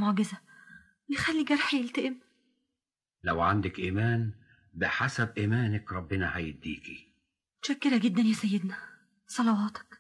معجزة يخلي جرحي يلتئم لو عندك إيمان بحسب إيمانك ربنا هيديكي متشكرة جدا يا سيدنا صلواتك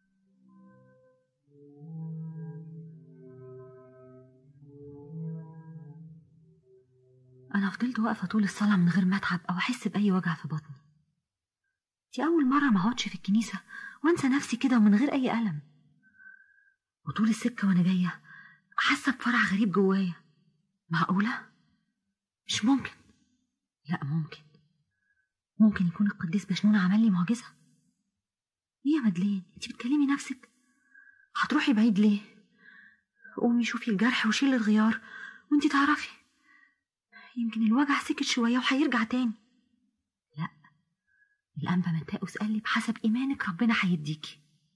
أنا فضلت واقفة طول الصلاة من غير ما أتعب أو أحس بأي وجع في بطني دي أول مرة ما أقعدش في الكنيسة وأنسى نفسي كده ومن غير أي ألم وطول السكة وأنا جاية حاسة بفرح غريب جوايا معقولة؟ مش ممكن لا ممكن ممكن يكون القديس بشنون عمل لي معجزة ايه يا مدلين انت بتكلمي نفسك هتروحي بعيد ليه قومي شوفي الجرح وشيلي الغيار وانت تعرفي يمكن الوجع سكت شوية وهيرجع تاني لا الأنبا متاوس قال لي بحسب إيمانك ربنا هيديكي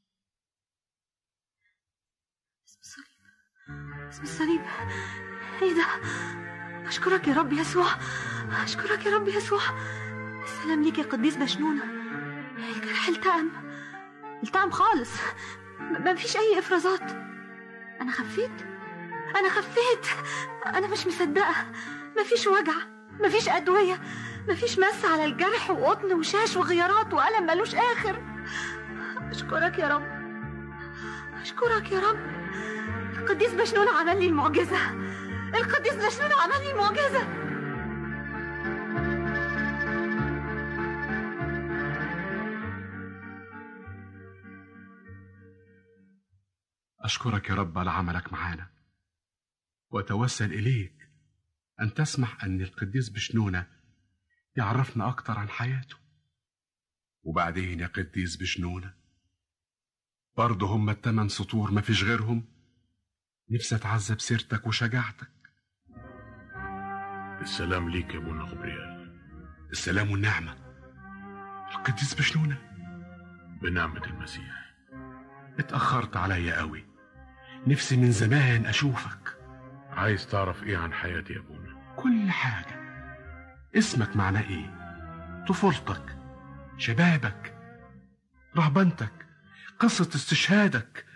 اسم الصليب اسم الصليب ايه ده أشكرك يا رب يسوع أشكرك يا رب يسوع السلام ليك يا قديس بشنونة الجرح التأم التأم خالص ما فيش أي إفرازات أنا خفيت أنا خفيت أنا مش مصدقة ما فيش وجع ما فيش أدوية ما فيش مس على الجرح وقطن وشاش وغيارات وألم ملوش آخر أشكرك يا رب أشكرك يا رب القديس بشنون عمل لي المعجزة القديس بشنون عمل لي المعجزة أشكرك يا رب على عملك معانا وأتوسل إليك أن تسمح أن القديس بشنونة يعرفنا أكتر عن حياته وبعدين يا قديس بشنونة برضه هم التمن سطور ما فيش غيرهم نفسي أتعزى بسيرتك وشجاعتك السلام ليك يا ابونا غبريال السلام والنعمة القديس بشنونة بنعمة المسيح اتأخرت عليا قوي نفسي من زمان أشوفك عايز تعرف ايه عن حياتي يا ابونا كل حاجة اسمك معناه ايه طفولتك شبابك رهبنتك قصة استشهادك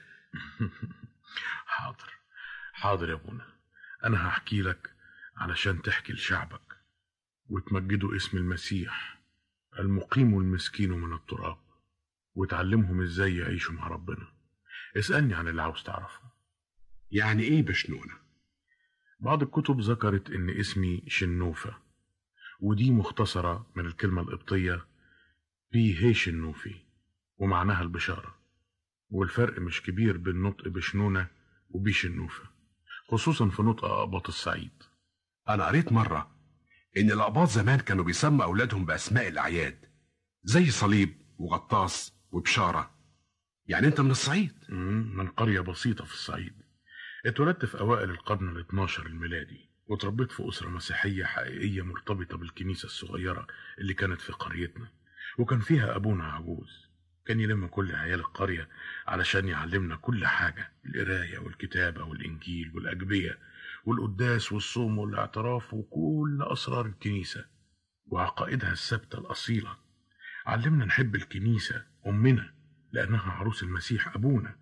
حاضر حاضر يا ابونا انا هحكي لك علشان تحكي لشعبك وتمجدوا اسم المسيح المقيم المسكين من التراب وتعلمهم ازاي يعيشوا مع ربنا اسألني عن اللي عاوز تعرفه يعني ايه بشنونة بعض الكتب ذكرت ان اسمي شنوفة ودي مختصرة من الكلمة القبطية بي هي شنوفي ومعناها البشارة والفرق مش كبير بين نطق بشنونة وبيشنوفة خصوصا في نطق أقباط الصعيد أنا قريت مرة إن الأقباط زمان كانوا بيسموا أولادهم بأسماء الأعياد زي صليب وغطاس وبشارة يعني أنت من الصعيد مم، من قرية بسيطة في الصعيد اتولدت في أوائل القرن ال 12 الميلادي وتربيت في أسرة مسيحية حقيقية مرتبطة بالكنيسة الصغيرة اللي كانت في قريتنا وكان فيها أبونا عجوز كان يلم كل عيال القرية علشان يعلمنا كل حاجة القراية والكتابة والإنجيل والأجبية والقداس والصوم والاعتراف وكل أسرار الكنيسة وعقائدها الثابتة الأصيلة علمنا نحب الكنيسة أمنا لأنها عروس المسيح أبونا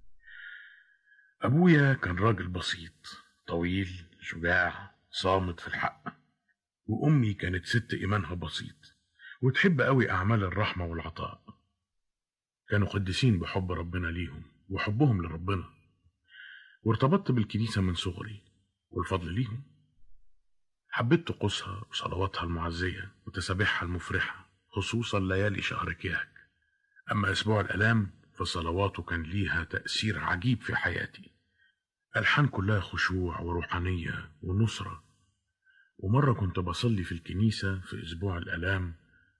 أبويا كان راجل بسيط طويل شجاع صامت في الحق وأمي كانت ست إيمانها بسيط وتحب قوي أعمال الرحمة والعطاء كانوا قديسين بحب ربنا ليهم وحبهم لربنا وارتبطت بالكنيسة من صغري والفضل ليهم حبيت طقوسها وصلواتها المعزية وتسابيحها المفرحة خصوصا ليالي شهر كياك أما أسبوع الآلام فصلواته كان ليها تأثير عجيب في حياتي ألحان كلها خشوع وروحانية ونصرة ومرة كنت بصلي في الكنيسة في أسبوع الآلام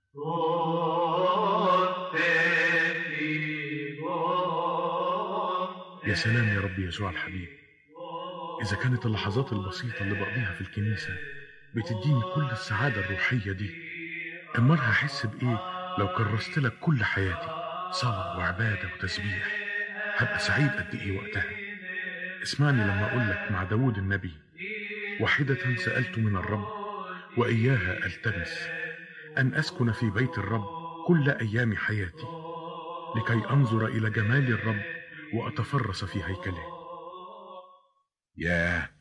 يا سلام يا رب يسوع الحبيب إذا كانت اللحظات البسيطة اللي بقضيها في الكنيسة بتديني كل السعادة الروحية دي أمال هحس بإيه لو كرست لك كل حياتي صلاة وعبادة وتسبيح هبقى سعيد قد إيه وقتها اسمعني لما أقول لك مع داود النبي واحدة سألت من الرب وإياها ألتمس أن أسكن في بيت الرب كل أيام حياتي لكي أنظر إلى جمال الرب وأتفرس في هيكله ياه